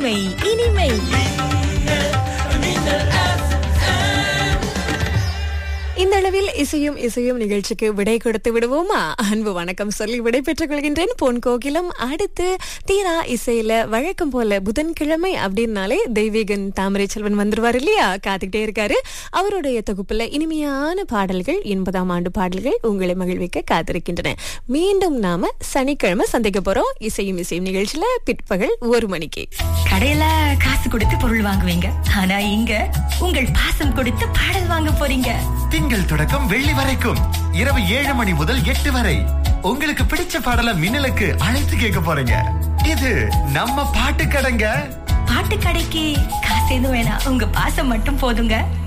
இனிமை இனிமை இந்த அளவில் இசையும் இசையும் நிகழ்ச்சிக்கு விடை கொடுத்து விடுவோமா அன்பு வணக்கம் சொல்லி விடை பெற்றுக் கொள்கின்றேன் பொன் கோகிலம் அடுத்து தீரா இசையில வழக்கம் போல புதன்கிழமை அப்படின்னாலே தெய்வீகன் தாமரை செல்வன் வந்துருவார் இல்லையா காத்துக்கிட்டே இருக்காரு அவருடைய தொகுப்புல இனிமையான பாடல்கள் எண்பதாம் ஆண்டு பாடல்கள் உங்களை மகிழ்விக்க காத்திருக்கின்றன மீண்டும் நாம சனிக்கிழமை சந்திக்க போறோம் இசையும் இசையும் நிகழ்ச்சியில பிற்பகல் ஒரு மணிக்கு கடையில காசு கொடுத்து பொருள் வாங்குவீங்க ஆனா இங்க உங்கள் பாசம் கொடுத்து பாடல் வாங்க போறீங்க திங்கள் தொடக்கம் வெள்ளி வரைக்கும் இரவு ஏழு மணி முதல் எட்டு வரை உங்களுக்கு பிடிச்ச பாடல மின்னலுக்கு அழைத்து கேட்க போறீங்க இது நம்ம பாட்டு கடைங்க பாட்டு கடைக்கு காசு எதுவும் வேணாம் உங்க பாசம் மட்டும் போதுங்க